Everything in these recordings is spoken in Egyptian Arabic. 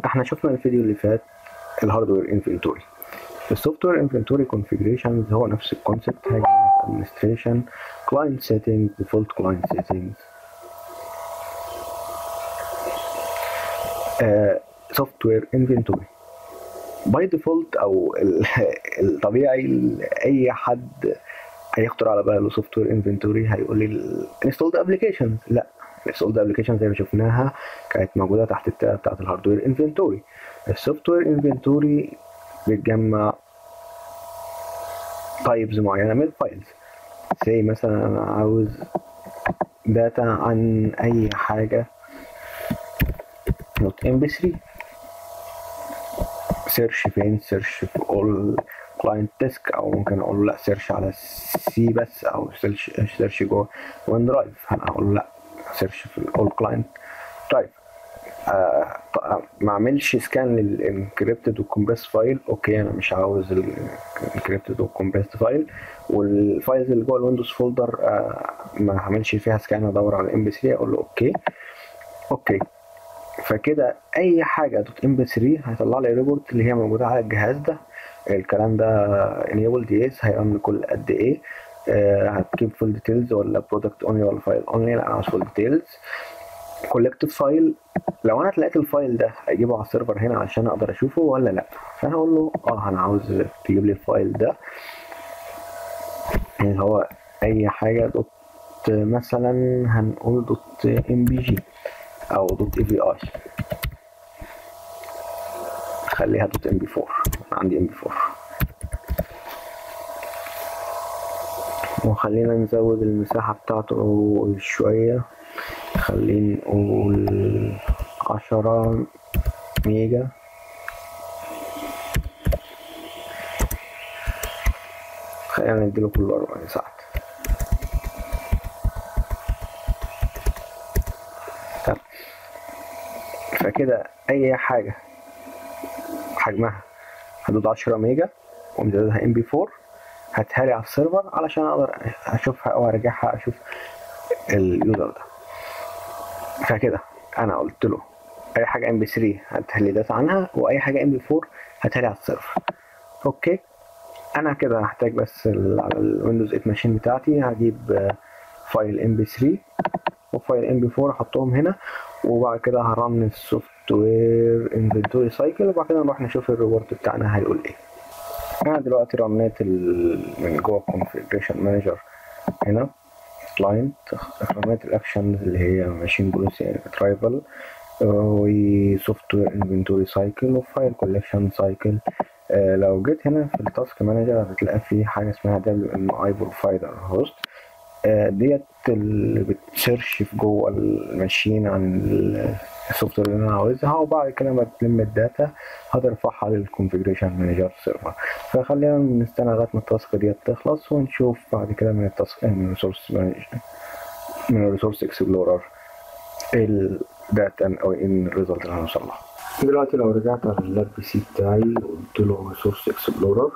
احنا شفنا الفيديو اللي فات الهاردوير انفنتوري السوفت وير انفنتوري كونفيجريشنز هو نفس الكونسبت هيجي ادمنستريشن كلاينت سيتنج ديفولت كلاينت سيتنجز سوفت وير انفنتوري باي ديفولت او ال- الطبيعي اي حد هيخطر على باله سوفت وير انفنتوري هيقول لي انستولد ابلكيشنز لا الانستولد ابلكيشن زي ما شفناها كانت موجوده تحت التاء بتاعت الهاردوير انفنتوري السوفت وير انفنتوري بتجمع تايبز معينه من الفايلز زي مثلا انا عاوز داتا عن اي حاجه نوت ام بي 3 سيرش فين سيرش في اول كلاينت ديسك او ممكن اقول له لا سيرش على سي بس او سيرش سيرش جوه وين درايف انا اقول له لا سيرش في الاول كلاينت درايف ما اعملش سكان للانكريبتد والكومبريس فايل اوكي انا مش عاوز الانكريبتد والكومبريس فايل والفايلز اللي جوه الويندوز فولدر آه ما اعملش فيها سكان ادور على ام بي 3 اقول له اوكي اوكي فكده اي حاجه دوت ام بي 3 هيطلع لي ريبورت اللي هي موجوده على الجهاز ده الكلام ده enable دي اس هيرن كل قد ايه آه هتجيب فول ديتيلز ولا برودكت اونلي ولا فايل اونلي لا انا عاوز فول ديتيلز كولكتيف فايل لو انا لقيت الفايل ده اجيبه على السيرفر هنا عشان اقدر اشوفه ولا لا فانا اقول له اه انا عاوز تجيب لي الفايل ده اللي هو اي حاجه دوت مثلا هنقول دوت ام بي جي او دوت اي في اي خليها دوت ام بي 4 عندي ام بي 4 وخلينا نزود المساحة بتاعته شوية خلينا نقول عشرة ميجا خلينا نديله كل أربع ساعات طب فكده أي حاجة حجمها حدود عشرة ميجا وامتدادها ام بي 4 هاتهالي على السيرفر علشان اقدر اشوفها او ارجعها اشوف اليوزر ده فكده انا قلت له اي حاجه ام بي 3 هاتهالي داتا عنها واي حاجه ام بي 4 هاتهالي على السيرفر اوكي انا كده هحتاج بس ال- على الويندوز 8 ماشين بتاعتي هجيب فايل ام بي 3 وفايل ام بي 4 احطهم هنا وبعد كده هرن السوفت وير انفنتوري سايكل وبعد كده نروح نشوف الريبورت بتاعنا هيقول ايه انا دلوقتي رنيت ال... من جوه الكونفيجريشن مانجر هنا كلاينت رنيت الاكشنز اللي هي ماشين بوليسي ترايبل وسوفت وير انفنتوري سايكل وفايل كولكشن سايكل لو جيت هنا في التاسك مانجر هتلاقي في حاجه اسمها دبليو ام اي بروفايدر هوست ديت اللي بتسيرش في جوه الماشين عن السوفت وير اللي انا عاوزها وبعد كده ما تلم الداتا هترفعها للكونفيجريشن مانجر سيرفر فخلينا نستنى لغايه ما التاسك ديت تخلص ونشوف بعد كده من التاسك من الريسورس من الريسورس اكسبلورر الداتا او ان الريزلت اللي هنوصل لها دلوقتي لو رجعت على اللاب بي سي بتاعي وقلت له ريسورس اكسبلورر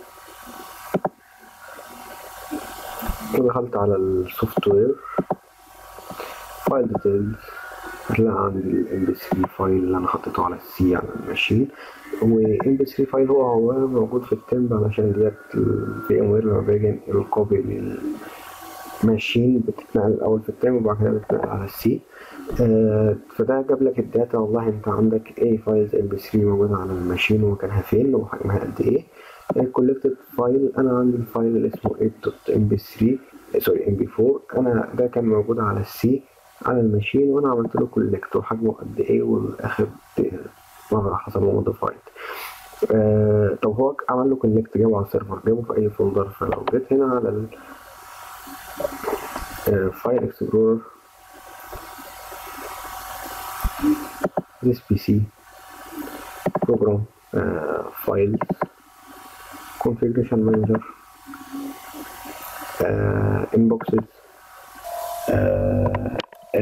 ودخلت على السوفت وير فايل ديتيلز هتلاقي عندي الام بي 3 فايل اللي انا حطيته على السي على الماشين وام بي 3 فايل هو هو موجود في التمب علشان ديت الفي ام وير لما باجي انقل الكوبي للماشين بتتنقل الاول في التمب وبعد كده بتتنقل على السي آه فده جاب لك الداتا والله انت عندك ايه فايلز ام بي 3 موجوده على الماشين ومكانها فين وحجمها قد ايه الكولكتد فايل انا عندي الفايل اللي اسمه 8.mp3 سوري ام بي 4 انا ده كان موجود على السي على الماشين وانا عملت له كولكت وحجمه قد ايه والاخر مره حصل له موديفايد آه طب هو عمل له كونكت جابه على السيرفر جابه في اي فولدر فلو جيت هنا على ال فايل اكسبلورر this PC program uh, files configuration manager uh, inboxes uh,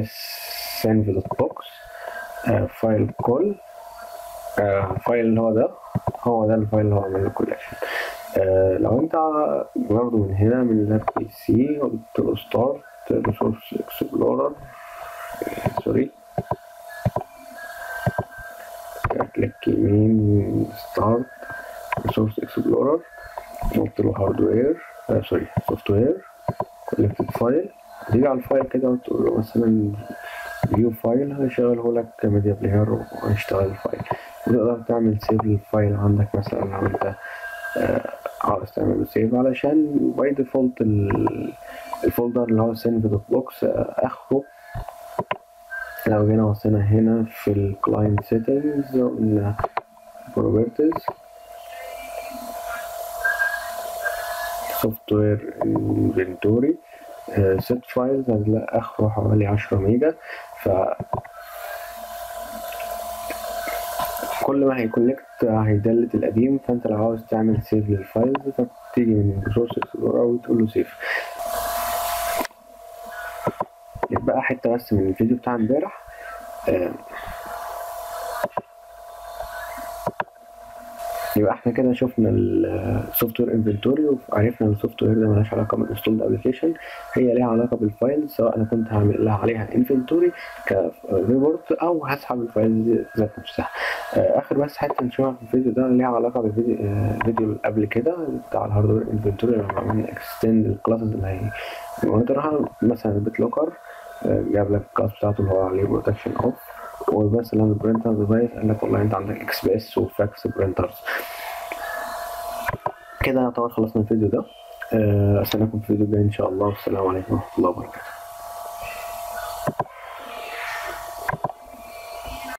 box uh, file call uh, فايل اللي هو ده هو ده الفايل اللي هو عمل الكولكشن uh, لو انت برضه من هنا من اللاب بي سي قلت له ستارت ريسورس اكسبلورر سوري كليك يمين ستارت ريسورس اكسبلورر قلت له هاردوير سوري سوفت وير كولكتد فايل تيجي على الفايل كده وتقول له مثلا فيو فايل هيشغله لك ميديا بلاير وهيشتغل الفايل وتقدر تعمل سيف للفايل عندك مثلا لو انت آه، عاوز تعمل سيف علشان باي ديفولت الفولدر اللي هو سينف دوت بوكس اخره لو جينا بصينا هنا في الكلاينت سيتنجز قلنا بروبرتيز سوفت وير انفنتوري سيت فايلز هتلاقي اخره حوالي عشرة ميجا ف كل ما هيكونكت هيدلت القديم فانت لو عاوز تعمل سيف للفايلز فبتيجي من ريسورس اكسبلورر وتقول له سيف يبقى حته بس من الفيديو بتاع امبارح آه، يبقى احنا كده شفنا السوفت وير انفنتوري وعرفنا ان السوفت وير ده ملهاش علاقه بالانستولد ابلكيشن هي ليها علاقه بالفايل سواء انا كنت هعمل لها عليها انفنتوري كريبورت او هسحب الفايل ذات نفسها آه، اخر بس حته نشوفها في الفيديو ده ليها علاقه بالفيديو آه، الفيديو اللي قبل كده بتاع الهاردوير انفنتوري لما عملنا اكستند الكلاسز اللي هي مونيتورها مثلا البيت لوكر جاب لك الكلاس بتاعته اللي هو عليه بروتكشن اوف وبس لما البرنتر ديفايس قال لك والله انت عندك اكس بي اس وفاكس برنترز كده يعتبر خلصنا الفيديو ده آه، استناكم في الفيديو الجاي ان شاء الله والسلام عليكم ورحمه الله وبركاته